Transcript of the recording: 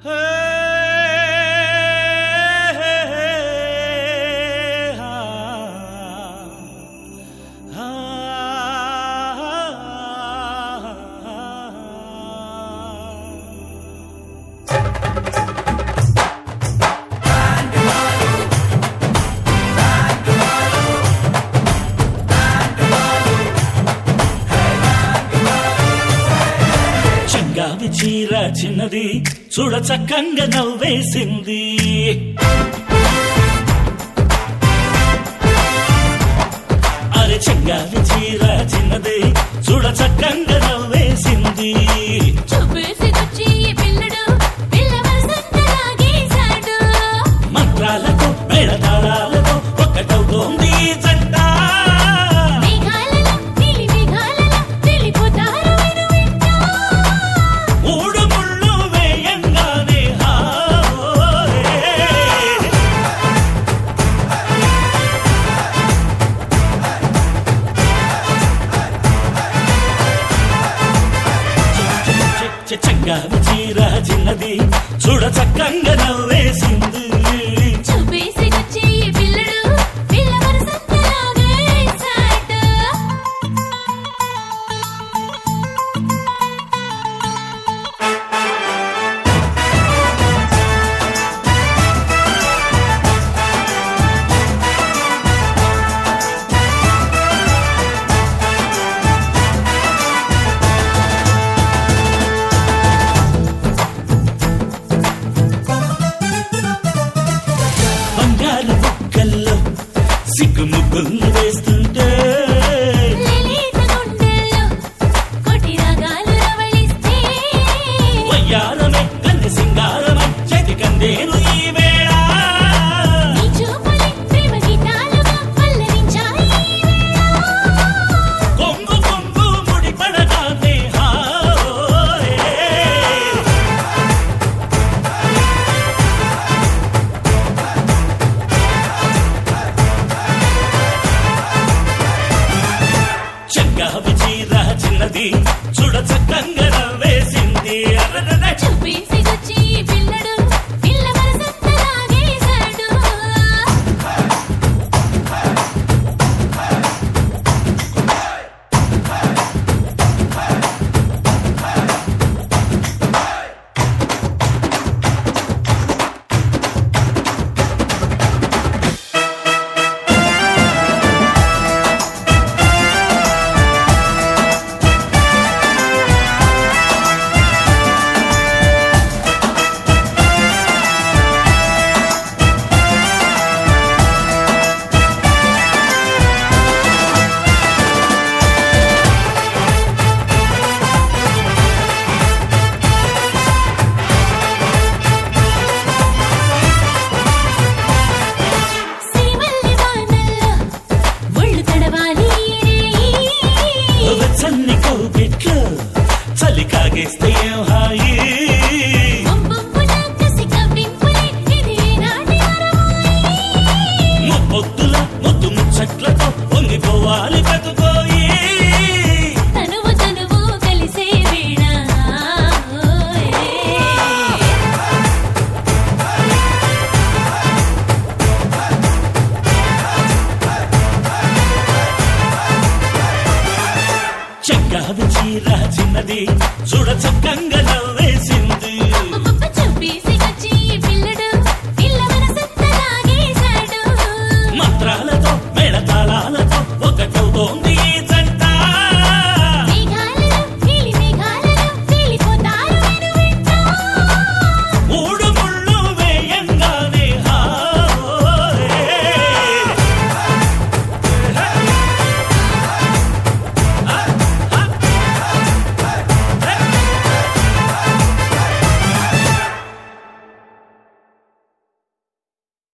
చెంగావి చీర చిన్నది చూడ చక్కంగా నవ్వేసింది అరే చెంగావి చీర చిన్నది చూడ చక్కంగా నవ్వేసింది చూపేసికొచ్చి ఈ పిల్లడు పిల్లవలసంత లాగేశాడు మంత్రాలతో మేళతాళాలతో ఒక్కటవుతోంది ఈ జంట మేఘాలలో నీలి మేఘాలలో తెలిపోతారు విను వింటూ మూడు ముళ్ళు వేయంగానే హాయ్. చె- చెంగావి చీర చిన్నది చూడ చక్కంగా నవ్వేసింది చూపేసికొచ్చి ఈ పిల్లడు పిల్లవలసంత లాగేశాడు బంగారు బుక్కల్లో సిగ్గు ముగ్గులు వేస్తుంటే లలిత గుండెల్లో కొటి రాగాలు రవళిస్తే వయ్యారమే కన్నె సింగారమై చేతి కందేను ఈ వేళ నీ చూపులే ప్రేమ గీతాలుగా పల్లవించాయి ఈ వేళ. కొంగు కొంగు ముడి పడగానే హాయ్. చెంగావి చీర చిన్నది చూడ చక్కంగా నవ్వేసింది అరరర. చూపేసికొచ్చి ఈ పిల్లడు పిల్లవలసంత లాగేశాడు సిరిమల్లె వానల్లో ఒళ్ళు తడవాలి రేయి. వెచ్చని కౌగిట్లో చలి కాగేస్తే ఏం హాయి బొంబొంబున కసి కవ్వింపులే ఇది నాటి వరమాయి. ముప్పొత్తుల ముద్దు ముచ్చట్లతో పొంగిపోవాలి బతుకోయి తనువు తనువు కలిసే వేళ ఓయ్. చెంగావి చీర చిన్నది చూడ చక్కంగా నవ్వేసింది అబ్బబ్బ చూపేసికొచ్చి ఈ పిల్లడు పిల్లవలసంత లాగేశాడు మంత్రాలతో మేళతాళాలతో ఒకటవుతోంది